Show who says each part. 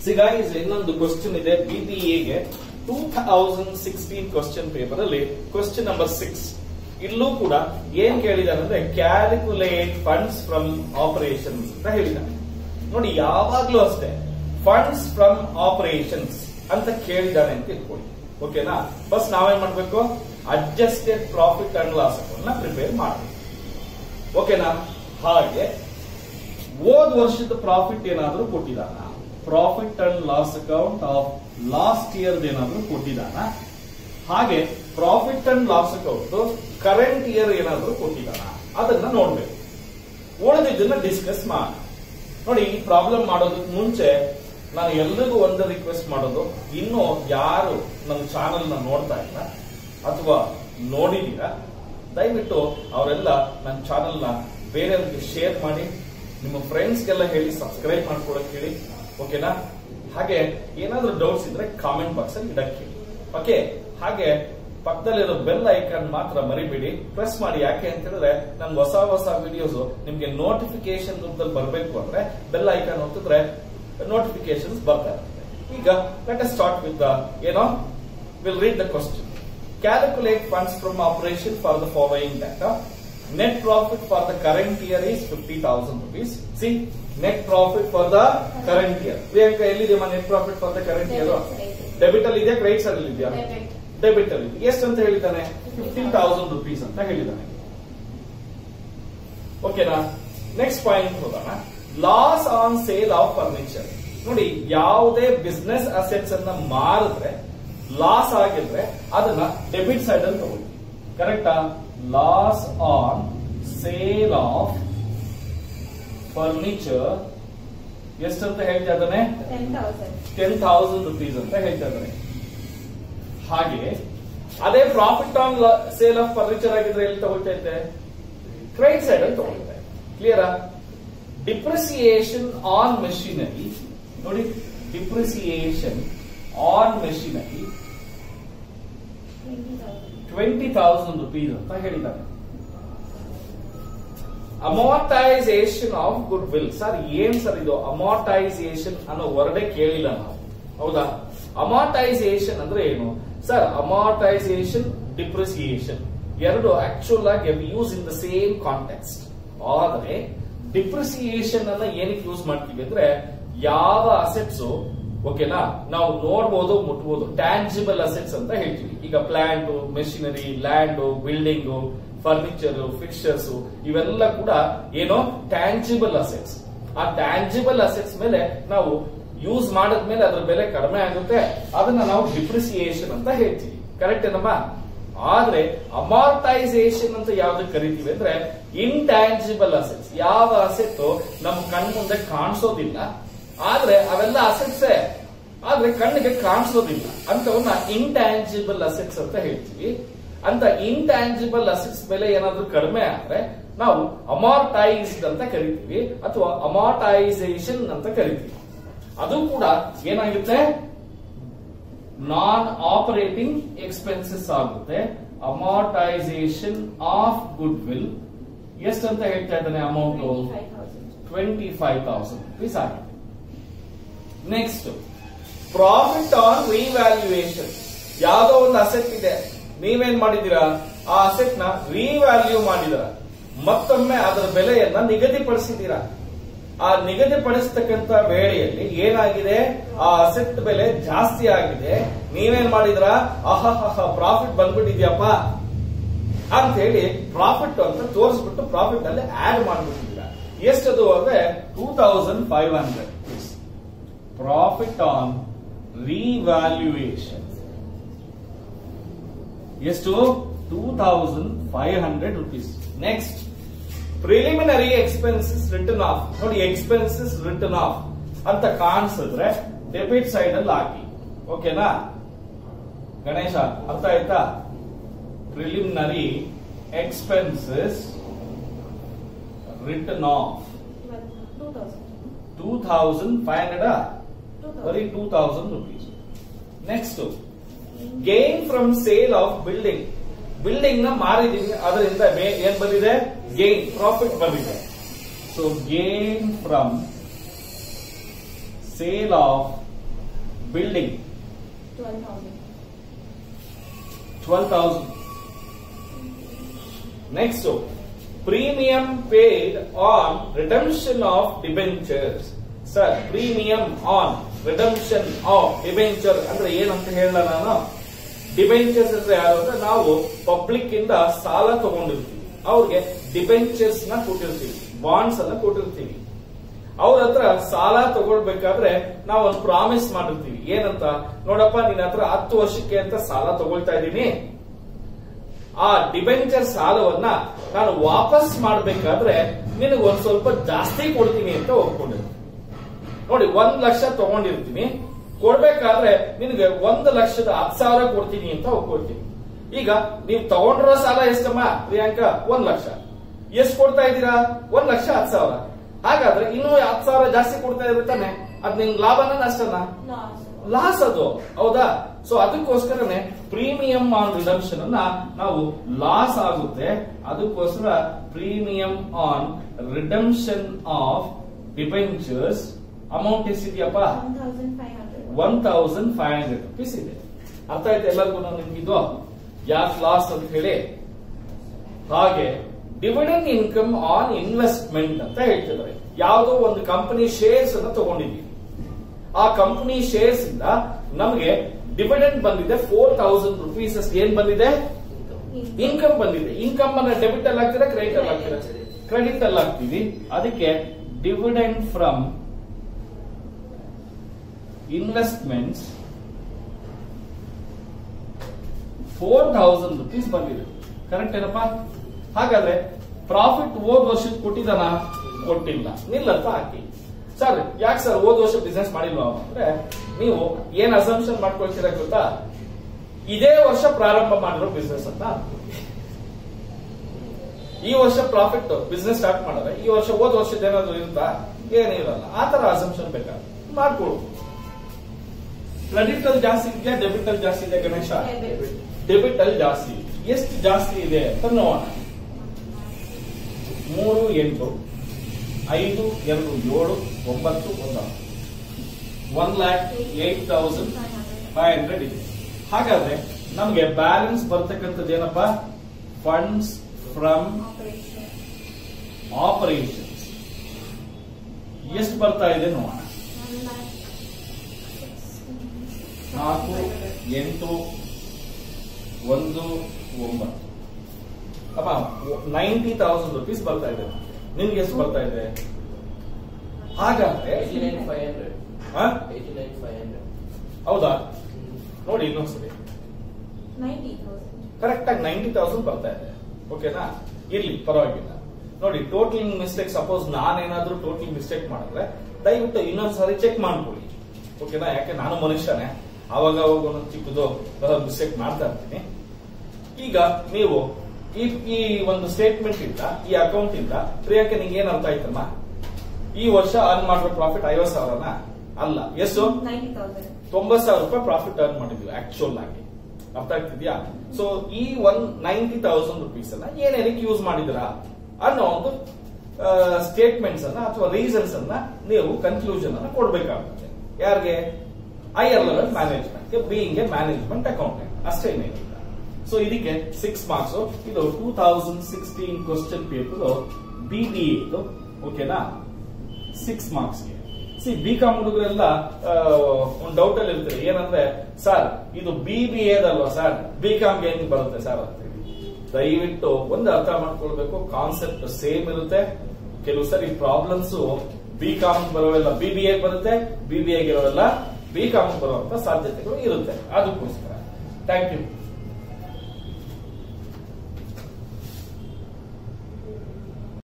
Speaker 1: ಸಿಗಾಯ್ಸ್ ಇನ್ನೊಂದು ಕ್ವಶನ್ ಇದೆ ಬಿಬಿಎಗೆ two thousand sixteen question paper ಅಲ್ಲಿ ಕ್ವಶನ್ ನಂಬರ್ ಸಿಕ್ಸ್ ಇಲ್ಲೂ ಕೂಡ ಏನ್ ಕೇಳಿದಾರೆ ಅಂದ್ರೆ ಕ್ಯಾಲ್ಕುಲೇಟ್ ಫಂಡ್ಸ್ ಫ್ರಮ್ ಆಪರೇಷನ್ಸ್ ಅಂತ ಹೇಳಿದಾನೆ ನೋಡಿ ಯಾವಾಗ್ಲೂ ಅಷ್ಟೇ ಫಂಡ್ಸ್ ಫ್ರಮ್ ಆಪರೇಷನ್ಸ್ ಅಂತ ಕೇಳಿದಾನೆ ಅಂತ ಇಟ್ಕೊಳ್ಳಿ ಓಕೆನಾ ಫಸ್ಟ್ ನಾವೇನ್ ಮಾಡ್ಬೇಕು adjusted profit and loss account ನ ಪ್ರಿಪೇರ್ ಮಾಡಬೇಕು ಓಕೆನಾ ಹಾಗೆ ಹೋದ್ ವರ್ಷದ ಪ್ರಾಫಿಟ್ ಏನಾದ್ರೂ ಕೊಟ್ಟಿದಾನ profit and loss account of last year ಏನಾದ್ರೂ ಕೊಟ್ಟಿದಾನ ಹಾಗೆ profit and loss account current year ಏನಾದ್ರೂ ಕೊಟ್ಟಿದಾನ ಅದನ್ನ ನೋಡ್ಬೇಕು ಉಳಿದಿದ್ದನ್ನ ಡಿಸ್ಕಸ್ ಮಾಡಿ ನೋಡಿ ಈ ಪ್ರಾಬ್ಲಮ್ ಮಾಡೋದಕ್ಕೆ ಮುಂಚೆ ನಾನು ಎಲ್ರಿಗೂ ಒಂದು ರಿಕ್ವೆಸ್ಟ್ ಮಾಡೋದು ಇನ್ನು ಯಾರು ನನ್ನ ಚಾನೆಲ್ ನ ನೋಡ್ತಾ ಇಲ್ಲ ಅಥವಾ ನೋಡಿದೀರಾ ದಯವಿಟ್ಟು ಅವರೆಲ್ಲ ನನ್ನ ಚಾನೆಲ್ ನ ಬೇರೆಯವ್ರಿಗೆ ಶೇರ್ ಮಾಡಿ ನಿಮ್ಮ ಫ್ರೆಂಡ್ಸ್ಗೆಲ್ಲ ಹೇಳಿ ಸಬ್ಸ್ಕ್ರೈಬ್ ಮಾಡ್ಕೊಳಕ್ ಹೇಳಿ ಓಕೆನಾ ಹಾಗೆ ಏನಾದ್ರೂ ಡೌಟ್ಸ್ ಇದ್ರೆ ಕಾಮೆಂಟ್ ಬಾಕ್ಸ್ ಅಲ್ಲಿ ಇಡಕ್ಕೆ ಹೇಳಿ ಓಕೆ ಹಾಗೆ ಪಕ್ಕದಲ್ಲಿರೋ ಬೆಲ್ ಐಕಾನ್ ಮಾತ್ರ ಮರಿಬೇಡಿ ಪ್ರೆಸ್ ಮಾಡಿ ಯಾಕೆ ಅಂತ ಹೇಳಿದ್ರೆ ನನ್ ಹೊಸ ಹೊಸ ವಿಡಿಯೋಸ್ ನಿಮ್ಗೆ ನೋಟಿಫಿಕೇಶನ್ ರೂಪದಲ್ಲಿ ಬರಬೇಕು ಅಂದ್ರೆ ಬೆಲ್ ಐಕಾನ್ ಒತ್ತಿದ್ರೆ ನೋಟಿಫಿಕೇಶನ್ಸ್ ಬರ್ತಾ ಇರುತ್ತೆ ಈಗ ಲೆಟ್ ಸ್ಟಾರ್ಟ್ ವಿತ್ ಏನೋ will read the question calculate funds from operation for the following data net profit for the current year is fifty thousand rupees ಸಿ net profit for the current year Priyanka ಎಲ್ಲಿದೆಯಮ್ಮ net profit for the current year debit ಅಲ್ಲಿ ಇದೆಯಾ credits ಅಲ್ಲಿ ಇದೆಯಾ debit ಅಲ್ಲಿ ಇದೆ ಎಷ್ಟು ಅಂತ ಹೇಳಿದ್ದಾನೆ ಫಿಫ್ಟೀನ್ ತೌಸಂಡ್ ರುಪೀಸ್ ಅಂತ ಹೇಳಿದ್ದಾನೆ ಓಕೆನಾ ನೆಕ್ಸ್ಟ್ ಪಾಯಿಂಟ್ ಹೋಗೋಣ loss on sale of furniture ನೋಡಿ ಯಾವುದೇ ಬಿಸ್ನೆಸ್ ಅಸೆಟ್ಸ್ ಅನ್ನ ಮಾರಿದ್ರೆ ಲಾಸ್ ಆಗಿದ್ರೆ ಅದನ್ನ ಡೆಬಿಟ್ ಸೈಡ್ ಅಲ್ಲಿ ತಗೊಳ್ಳಿ ಕರೆಕ್ಟಾ loss on sale of furniture ಎಷ್ಟಂತ ಹೇಳ್ತಾ ಇದ್ದಾನೆ ಟೆನ್ ಥೌಸಂಡ್ ರುಪೀಸ್ ಅಂತ ಹೇಳ್ತಾ ಇದ್ದಾನೆ ಹಾಗೆ ಅದೇ profit on sale of furniture ಆಗಿದ್ರೆ ಎಲ್ಲಿ ತಗೊಳ್ತಾ ಇದ್ದೆ ಕ್ರೆಡಿಟ್ ಸೈಡ್ ಅಲ್ಲಿ ತಗೊಳ್ತಾ ಕ್ಲಿಯರಾ ಡಿಪ್ರಿಸಿಯೇಷನ್ ಆನ್ ಮೆಷಿನರಿ ನೋಡಿ depreciation on machinery twenty thousand rupees ಅಂತ ಹೇಳಿದ್ದಾರೆ amortisation of goodwill sir ಏನ್ ಸರ್ ಇದು ಅಮಾರ್ಟೈಸೇಷನ್ ಅನ್ನೋ ವರ್ಡೇ ಕೇಳಿಲ್ಲ ನಾವು ಹೌದಾ ಅಮಾರ್ಟೈಸೇಷನ್ ಅಂದ್ರೆ ಏನು ಸರ್ ಅಮಾರ್ಟೈಸೇಷನ್ ಡಿಪ್ರಿಸಿಯೇಷನ್ ಎರಡು ಆಕ್ಚುಲ್ ಆಗಿ use in the same context ಆದ್ರೆ ಡಿಪ್ರಿಸಿಯೇಷನ್ ಅನ್ನ ಏನಕ್ಕೆ ಯೂಸ್ ಮಾಡ್ತೀವಿ ಅಂದ್ರೆ ಯಾವ ಅಸೆಟ್ಸ್ ಓಕೆನಾ ನಾವು ನೋಡ್ಬೋದು ಮುಟ್ಬೋದು ಟ್ಯಾಂಜಿಬಲ್ ಅಸೆಟ್ಸ್ ಅಂತ ಹೇಳ್ತೀವಿ ಈಗ plant machinery land building furniture fixtures ಇವೆಲ್ಲ ಕೂಡ ಏನೋ ಟ್ಯಾಂಜಿಬಲ್ ಅಸೆಟ್ಸ್ ಆ ಟ್ಯಾಂಜಿಬಲ್ ಅಸೆಟ್ಸ್ ಮೇಲೆ ನಾವು ಯೂಸ್ ಮಾಡಿದ್ಮೇಲೆ ಅದ್ರ ಬೆಲೆ ಕಡಿಮೆ ಆಗುತ್ತೆ ಅದನ್ನ ನಾವು ಡಿಪ್ರಿಸಿಯೇಷನ್ ಅಂತ ಹೇಳ್ತೀವಿ ಕರೆಕ್ಟ್ ಏನಮ್ಮ ಆದ್ರೆ ಅಮಾರ್ಟೈಸೇಷನ್ ಅಂತ ಯಾವ್ದಕ್ಕೆ ಕರಿತೀವಿ ಅಂದ್ರೆ ಇಂಟ್ಯಾಂಜಿಬಲ್ ಅಸೆಟ್ಸ್ ಯಾವ ಅಸೆಟ್ ನಮ್ ಕಣ್ ಮುಂದೆ ಕಾಣಿಸೋದಿಲ್ಲ ಆದ್ರೆ ಅವೆಲ್ಲ ಅಸೆಟ್ಸೇ ಆದ್ರೆ ಕಣ್ಣಿಗೆ ಕಾಣಿಸೋದಿಲ್ಲ ಅಂತವನ್ನ ಇಂಟ್ಯಾಂಜಿಬಲ್ ಅಸೆಟ್ಸ್ ಅಂತ ಹೇಳ್ತೀವಿ ಅಂತ ಇಂಟ್ಯಾಂಜಿಬಲ್ ಅಸೆಟ್ಸ್ ಬೆಲೆ ಏನಾದ್ರೂ ಕಡಿಮೆ ಆದ್ರೆ ನಾವು ಅಮಾರ್ಟೈಸ್ಡ್ ಅಂತ ಕರಿತೀವಿ ಅಥವಾ ಅಮಾರ್ಟೈಸೇಷನ್ ಅಂತ ಕರಿತೀವಿ ಅದು ಕೂಡ ಏನಾಗುತ್ತೆ ನಾನ್ ಆಪರೇಟಿಂಗ್ ಎಕ್ಸ್ಪೆನ್ಸಸ್ ಆಗುತ್ತೆ ಅಮಾರ್ಟೈಸೇಷನ್ ಆಫ್ ಗುಡ್ ವಿಲ್ ಎಷ್ಟಂತ ಹೇಳ್ತಾ ಇದ್ದಾನೆ amount twenty five thousand rupees ಆಗಿದೆ ನೆಕ್ಸ್ಟ್ ಪ್ರಾಫಿಟ್ ಆನ್ ರಿವ್ಯಾಲ್ಯೂಯೇಷನ್ ಯಾವ್ದೋ ಒಂದು ಅಸೆಟ್ ಇದೆ ನೀವೇನ್ ಮಾಡಿದೀರಾ ಆ ಅಸೆಟ್ ನ ರಿವ್ಯಾಲ್ಯೂ ಮಾಡಿದೀರ ಮತ್ತೊಮ್ಮೆ ಅದರ ಬೆಲೆಯನ್ನ ನಿಗದಿಪಡಿಸಿದೀರಾ ಆ ನಿಗದಿಪಡಿಸತಕ್ಕಂತ ವೇಳೆಯಲ್ಲಿ ಏನಾಗಿದೆ ಆ ಅಸೆಟ್ ಬೆಲೆ ಜಾಸ್ತಿ ಆಗಿದೆ ನೀವೇನ್ ಮಾಡಿದ್ರ ಅಹಹ ಪ್ರಾಫಿಟ್ ಬಂದ್ಬಿಟ್ಟಿದ್ಯಪ್ಪ ಅಂತ ಹೇಳಿ ಪ್ರಾಫಿಟ್ ಅಂತ ತೋರಿಸ್ಬಿಟ್ಟು ಪ್ರಾಫಿಟ್ ಅಲ್ಲಿ ಆಡ್ ಮಾಡ್ಬಿಟ್ಟಿದ್ದೀರಾ ಎಷ್ಟದು ಅಂದ್ರೆ two thousand five hundred profit on revaluation ಎಷ್ಟು two thousand five hundred rupees next preliminary expenses written off ನೋಡಿ ಎಕ್ಸ್ಪೆನ್ಸಸ್ ರಿಟರ್ನ್ ಆಫ್ ಅಂತ ಕಾಣಿಸಿದ್ರೆ ಡೆಬಿಟ್ ಸೈಡ್ ಅಲ್ಲಿ ಹಾಕಿ ಓಕೆನಾ ಗಣೇಶ ಅರ್ಥ ಆಯ್ತಾ preliminary expenses written off two thousand five hundred ಬರೀ two thousand rupees next gain from sale of building building ನ ಮಾರಿದೀವಿ ಅದರಿಂದ ಮೇ- ಏನ್ ಬಂದಿದೆ ಗೇನ್ ಪ್ರಾಫಿಟ್ ಬಂದಿದೆ so gain from sale of building
Speaker 2: twelve thousand
Speaker 1: twelve thousand next premium paid on redemption of debentures sir premium on redemption of debenture ಅಂದ್ರೆ ಏನಂತ ಹೇಳ ನಾನು ಡಿಬೆಂಚರ್ಸ್ ಅಂದ್ರೆ ಯಾರು ಅಂದ್ರೆ ನಾವು ಪಬ್ಲಿಕ್ ಇಂದ ಸಾಲ ತಗೊಂಡಿರ್ತೀವಿ ಅವ್ರಿಗೆ ಡಿಬೆಂಚರ್ಸ್ ನ ಕೊಟ್ಟಿರ್ತೀವಿ ಬಾಂಡ್ಸ್ ಅನ್ನ ಕೊಟ್ಟಿರ್ತೀವಿ ಅವ್ರ ಹತ್ರ ಸಾಲ ತಗೊಳ್ಬೇಕಾದ್ರೆ ನಾವು ಒಂದು ಪ್ರಾಮಿಸ್ ಮಾಡಿರ್ತೀವಿ ಏನಂತ ನೋಡಪ್ಪ ನಿನ್ನ ಹತ್ರ ಹತ್ತು ವರ್ಷಕ್ಕೆ ಅಂತ ಸಾಲ ತಗೊಳ್ತಾ ಇದ್ದೀನಿ ಆ ಡಿಬೆಂಚರ್ ಸಾಲವನ್ನ ನಾನು ವಾಪಸ್ ಮಾಡಬೇಕಾದ್ರೆ ನಿನಗೆ ಒಂದ್ ಸ್ವಲ್ಪ ಜಾಸ್ತಿ ಕೊಡ್ತೀನಿ ಅಂತ ಒಪ್ಕೊಂಡಿರ್ತೀನಿ ನೋಡಿ ಒಂದ್ ಲಕ್ಷ ತಗೊಂಡಿರ್ತೀನಿ ಕೊಡ್ಬೇಕಾದ್ರೆ ನಿನಗೆ ಒಂದು ಲಕ್ಷದ ಹತ್ತು ಸಾವಿರ ಕೊಡ್ತೀನಿ ಅಂತ ಒಪ್ಕೊಳ್ತೀನಿ ಈಗ ನೀವು ತಗೊಂಡಿರೋ ಸಾಲ ಎಷ್ಟಮ್ಮ ಪ್ರಿಯಾಂಕಾ ಒಂದ್ ಲಕ್ಷ ಎಷ್ಟು ಕೊಡ್ತಾ ಇದ್ದೀರಾ ಒಂದ್ ಲಕ್ಷ ಹತ್ತು ಸಾವಿರ ಹಾಗಾದ್ರೆ ಇನ್ನೂ ಹತ್ತು ಸಾವಿರ ಜಾಸ್ತಿ ಕೊಡ್ತಾ ಇರ್ತಾನೆ ಅದ್ ನಿನ್ ಲಾಭನ ನಷ್ಟನಾ
Speaker 2: ಲಾಸ್
Speaker 1: ಲಾಸ್ ಅದು ಹೌದಾ ಸೊ ಅದಕ್ಕೋಸ್ಕರನೇ ಪ್ರೀಮಿಯಂ ಆನ್ ರಿಡಮ್ಷನ್ ಅನ್ನ ನಾವು ಲಾಸ್ ಆಗುತ್ತೆ ಅದಕ್ಕೋಸ್ಕರ premium on redemption of debentures amount ಎಷ್ಟಿದೆಯಪ್ಪ
Speaker 2: one thousand five hundred
Speaker 1: one thousand five hundred rupees ಇದೆ ಅರ್ಥ ಆಯ್ತು ಎಲ್ಲರಿಗೂ ನಿಮ್ಗಿದು ಯಾಕೆ ಲಾಸ್ ಅಂತ ಹೇಳಿ ಹಾಗೆ ಡಿವಿಡೆಂಡ್ ಇನ್ಕಮ್ ಆನ್ ಇನ್ವೆಸ್ಟ್ಮೆಂಟ್ ಅಂತ ಹೇಳ್ತಿದ್ದಾರೆ ಯಾವುದೋ ಒಂದು ಕಂಪನಿ ಶೇರ್ಸ್ ಅನ್ನ ತಗೊಂಡಿದ್ದೀವಿ ಆ ಕಂಪನಿ ಶೇರ್ಸ್ ಇಂದ ನಮಗೆ ಡಿವಿಡೆಂಡ್ ಬಂದಿದೆ ಫೋರ್ ತೌಸಂಡ್ ರುಪೀಸ್ ಏನ್ ಬಂದಿದೆ ಇನ್ಕಮ್ ಬಂದಿದೆ ಇನ್ಕಮ್ ಅನ್ನ ಡೆಬಿಟ್ ಅಲ್ಲಿ ಹಾಕ್ತೀರಾ ಕ್ರೆಡಿಟ್ ಅಲ್ಲಿ ಹಾಕ್ತೀರಾ ಕ್ರೆಡಿಟ್ ಅಲ್ಲಿ ಹಾಕ್ತೀವಿ ಅದಕ್ಕೆ dividend from investments four thousand rupees ಬಂದಿದೆ ಕರೆಕ್ಟ್ ಏನಪ್ಪಾ ಹಾಗಾದ್ರೆ ಪ್ರಾಫಿಟ್ ಹೋದ್ ವರ್ಷಕ್ಕೆ ಕೊಟ್ಟಿದ್ದಾನ ಕೊಟ್ಟಿಲ್ಲ ನಿಲ್ಲಂತ ಹಾಕಿ ಸರ್ ಯಾಕೆ ಸರ್ ಹೋದ್ ವರ್ಷ ಬಿಸ್ನೆಸ್ ಮಾಡಿಲ್ವಾ ಅಂದ್ರೆ ನೀವು ಏನ್ ಅಸಂಪ್ಷನ್ ಮಾಡ್ಕೊಳ್ತೀರಾ ಗೊತ್ತಾ ಇದೇ ವರ್ಷ ಪ್ರಾರಂಭ ಮಾಡಿರೋ ಬಿಸ್ನೆಸ್ ಅಂತ ಈ ವರ್ಷ ಪ್ರಾಫಿಟ್ ಬಿಸ್ನೆಸ್ ಸ್ಟಾರ್ಟ್ ಮಾಡಿದ್ರೆ ಈ ವರ್ಷ ಹೋದ್ ವರ್ಷದ ಏನಾದ್ರು ಇರುತ್ತಾ ಏನಿರಲ್ಲ ಆ ತರ ಅಸಂಪ್ಷನ್ ಬೇಕಾದ್ರೆ ಮಾಡ್ಕೊಡು ಕ್ರೆಡಿಟ್ ಅಲ್ಲಿ ಜಾಸ್ತಿ ಇದೆಯಾ ಡೆಬಿಟ್ ಅಲ್ಲಿ ಜಾಸ್ತಿ ಇದೆ ಗಣೇಶ
Speaker 2: Debit.
Speaker 1: ಡೆಬಿಟ್ ಅಲ್ಲಿ ಜಾಸ್ತಿ ಇದೆ. ಎಷ್ಟು ಜಾಸ್ತಿ ಇದೆ ಅಂತ ನೋಡೋಣ ಮೂರು ಎಂಟು ಐದು ಎರಡು ಏಳು ಒಂಬತ್ತು ಒಂದು one lakh eight thousand five hundred ಇದೆ ಹಾಗಾದ್ರೆ ನಮ್ಗೆ ಬ್ಯಾಲೆನ್ಸ್ ಬರ್ತಕ್ಕಂಥದ್ದು ಏನಪ್ಪ ಫಂಡ್ಸ್ ಫ್ರಮ್
Speaker 2: ಆಪರೇಷನ್
Speaker 1: ಆಪರೇಷನ್ಸ್ ಎಷ್ಟು ಬರ್ತಾ ಇದೆ ನೋಡೋಣ
Speaker 2: ಒನ್ ಲ್ಯಾಕ್
Speaker 1: ನಾಲ್ಕು ಎಂಟು ಒಂದು ಒಂಬತ್ತು ಅಮ್ಮ ನೈಂಟಿ ತೌಸಂಡ್ ರುಪೀಸ್ ಬರ್ತಾ ಇದೆ ನಿಮ್ಗೆ ಎಷ್ಟು ಬರ್ತಾ ಇದೆ ಹಾಗಾದ್ರೆ
Speaker 3: 89,500.
Speaker 1: ಹಾ?
Speaker 3: 89,500.
Speaker 1: ಹೌದಾ ನೋಡಿ ಇನ್ನೊಂದ್ಸರಿ
Speaker 2: ನೈಂಟಿ ತೌಸಂಡ್
Speaker 1: ಕರೆಕ್ಟ್ ಆಗಿ ನೈಂಟಿ ತೌಸಂಡ್ ಬರ್ತಾ ಇದೆ ಓಕೆನಾ ಇರ್ಲಿ ಪರವಾಗಿಲ್ಲ ನೋಡಿ ಟೋಟಲ್ ಮಿಸ್ಟೇಕ್ ಸಪೋಸ್ ನಾನೇನಾದ್ರೂ ಟೋಟಲ್ ಮಿಸ್ಟೇಕ್ ಮಾಡಿದ್ರೆ ದಯವಿಟ್ಟು ಇನ್ನೊಂದ್ಸಾರಿ ಚೆಕ್ ಮಾಡ್ಕೊಳ್ಳಿ ಓಕೆನಾ ಯಾಕೆ ನಾನು ಮನುಷ್ಯನೇ ಅವಾಗ ಅವಾಗ ಒಂದೊಂದು ಚಿಕ್ಕದು ಮಿಸ್ಟೇಕ್ ಮಾಡ್ತಾ ಇರ್ತೀನಿ ಈಗ ನೀವು ಈ ಈ ಒಂದು ಸ್ಟೇಟ್ಮೆಂಟ್ ಇಂದ ಈ ಅಕೌಂಟ್ ಇಂದ ಪ್ರಿಯಾಕೆ ನಿಂಗೆ ಏನ್ ಅರ್ಥ ಆಯ್ತಮ್ಮ ಈ ವರ್ಷ ಅರ್ನ್ ಮಾಡಿರೋ ಪ್ರಾಫಿಟ್ ಐವತ್ ಸಾವಿರನ ಅಲ್ಲ ಎಷ್ಟು
Speaker 2: ನೈಂಟಿ ತೌಸಂಡ್
Speaker 1: ತೊಂಬತ್ ಸಾವಿರ ರೂಪಾಯಿ ಪ್ರಾಫಿಟ್ ಅರ್ನ್ ಮಾಡಿದ್ವಿ ಆಕ್ಚುಲ್ ಆಗಿ ಅರ್ಥ ಆಗ್ತಿದ್ಯಾ ಸೊ ಈ ಒನ್ ನೈಂಟಿ ತೌಸಂಡ್ ರುಪೀಸ್ ಅನ್ನ ಏನೇನಕ್ಕೆ ಯೂಸ್ ಮಾಡಿದಿರಾ ಅನ್ನೋ ಒಂದು ಸ್ಟೇಟ್ಮೆಂಟ್ಸ್ ಅನ್ನ ಅಥವಾ ರೀಸನ್ಸ್ ಅನ್ನ ನೀವು ಕನ್ಕ್ಲೂಷನ್ ಅನ್ನ ಕೊಡ್ಬೇಕಾಗುತ್ತೆ ಯಾರಿಗೆ higher level management being a management accountant ಅಷ್ಟೇನೇನಿಲ್ಲ ಸೊ ಇದಕ್ಕೆ ಸಿಕ್ಸ್ ಮಾರ್ಕ್ಸ್ ಇದು two thousand sixteen question paper B B ಇದು ಓಕೆನಾ ಸಿಕ್ಸ್ ಮಾರ್ಕ್ಸ್ಗೆ ಸಿ ಬಿ ಕಾಮ್ ಹುಡುಗರೆಲ್ಲ ಒಂದು ಡೌಟ್ ಅಲ್ಲಿ ಇರ್ತಾರೆ ಏನಂದ್ರೆ ಸರ್ ಇದು ಬಿ ಬಿ ಎದಲ್ವಾ ಸರ್ ಬಿ ಕಾಮ್ಗೆ ಹೆಂಗ್ ಬರುತ್ತೆ ಸರ್ ಅಂತ ಹೇಳಿ ದಯವಿಟ್ಟು ಒಂದು ಅರ್ಥ ಮಾಡ್ಕೊಳ್ಬೇಕು ಕಾನ್ಸೆಪ್ಟ್ ಸೇಮ್ ಇರುತ್ತೆ ಕೆಲವು ಸರಿ ಪ್ರಾಬ್ಲಮ್ಸ್ ಬಿ ಕಾಮ್ ಬರೋವೆಲ್ಲ ಬಿ ಬಿ ಎ ಬರುತ್ತೆ ಬಿ ಬಿ ಎಗೆ ಇರೋವೆಲ್ಲ ಬಿ ಕಾಮ್ ಬರುವಂತ ಸಾಧ್ಯತೆಗಳು ಇರುತ್ತೆ ಅದಕ್ಕೋಸ್ಕರ ಥ್ಯಾಂಕ್ ಯು